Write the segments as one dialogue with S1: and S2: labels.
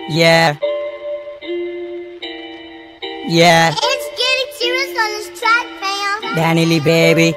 S1: Yeah. Yeah.
S2: It's getting serious on this track, fam.
S1: డానిలీ baby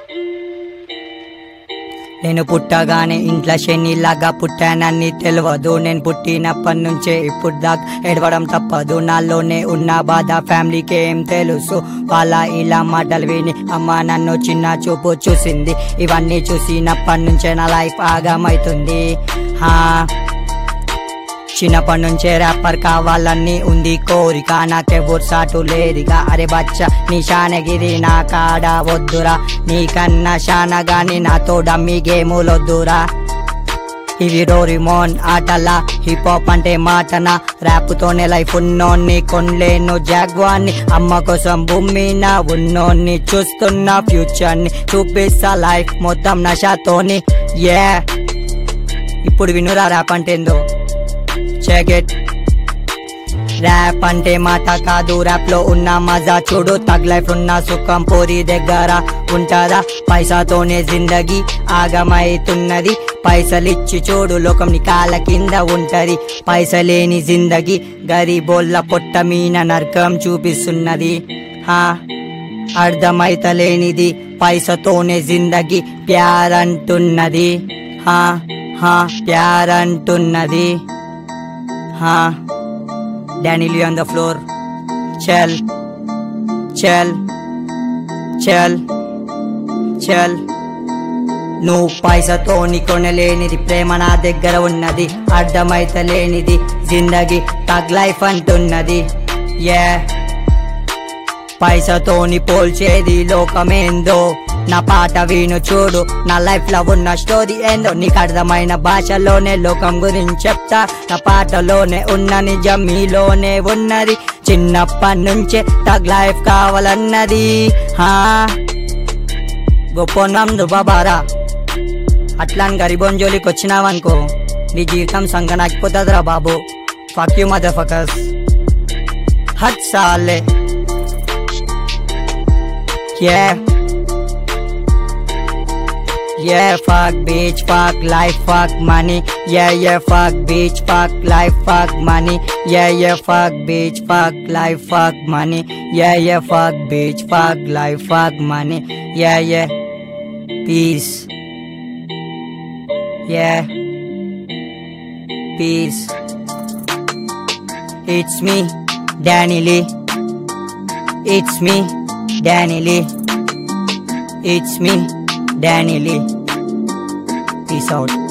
S1: నేను పుట్టగానే ఇంట్లో శనిలాగా పుట్టానని తెలియదు నేను పుట్టినప్పటి నుంచే ఇప్పుడు దాకా ఎడవడం తప్పదు నాలోనే ఉన్న బాధ ఫ్యామిలీకి ఏం తెలుసు వాళ్ళ ఇలా మాటలు విని అమ్మ నన్ను చిన్న చూపు చూసింది ఇవన్నీ చూసినప్పటి నుంచే నా లైఫ్ ఆగమైతుంది హా చిన్నప్పటి నుంచే ర్యాపర్ కావాలని ఉంది కోరిక నాకెవ్వరు సాటు లేదుగా అరే బచ్చ నీ శానగిరి నా కాడ వద్దురా నీకన్నా శానగాని నాతో డమ్మి గేములొద్దురా ఇవి డోరిమోన్ ఆటల హిప్ హాప్ అంటే మాటన ర్యాప్ తోనే లైఫ్ ఉన్నోన్ని కొనలేను జాగ్వాన్ని అమ్మ కోసం భూమిన ఉన్నోన్ని చూస్తున్న ఫ్యూచర్ ని చూపిస్తా లైఫ్ మొత్తం నషాతోని ఏ ఇప్పుడు వినురా ర్యాప్ అంటే ఏందో చెక్ ఇట్ ర్యాప్ అంటే మాట కాదు ర్యాప్ లో ఉన్న మజా చూడు తగ్ లైఫ్ ఉన్న సుఖం పోరి దగ్గర ఉంటదా పైసాతోనే జిందగీ ఆగమైతున్నది పైసలిచ్చి చూడు లోకం నీ కాళ్ళ కింద ఉంటది పైసలేని జిందగీ గరీబోళ్ళ పొట్ట మీన నరకం చూపిస్తున్నది హా అర్థమైతలేనిది పైసతోనే జిందగీ ప్యారంటున్నది హా హా ప్యారంటున్నది హా డానిలీ ఆన్ ద ఫ్లోర్ చల్ చల్ చల్ చల్ నువ్వు పైసతో కొనలేనిది ప్రేమ నా దగ్గర ఉన్నది అర్థమైతలేనిది జిందగీ తగ్ లైఫ్ అంటున్నది యా పైసతోని పోల్చేది లోకమేందో నా పాట విను చూడు నా లైఫ్ లో ఉన్న స్టోరీ ఏందో నీకు అర్థమైన భాషలోనే లోకం గురించి చెప్తా నా పాటలోనే ఉన్న నిజం మీలోనే ఉన్నది చిన్నప్పటి నుంచే తగ్ లైఫ్ కావాలన్నది హా గొప్ప నమ్దు బాబారా అట్లాని గరిబోన్ జోలికి వచ్చినావనుకో నీ జీవితం సంగనాకిపోతుందిరా బాబు ఫక్ యూ మదర్ ఫకస్ హట్ సాలే Yeah. Yeah, fuck bitch, fuck life, fuck money. Yeah, yeah, fuck bitch, fuck life, fuck money. Yeah, yeah, fuck bitch, fuck life, fuck money. Yeah, yeah, fuck bitch, fuck life, fuck money. Yeah, yeah. Peace. Yeah. Peace. It's me, Danny Lee. It's me, Danny Lee. It's me, Danny Lee. Peace out.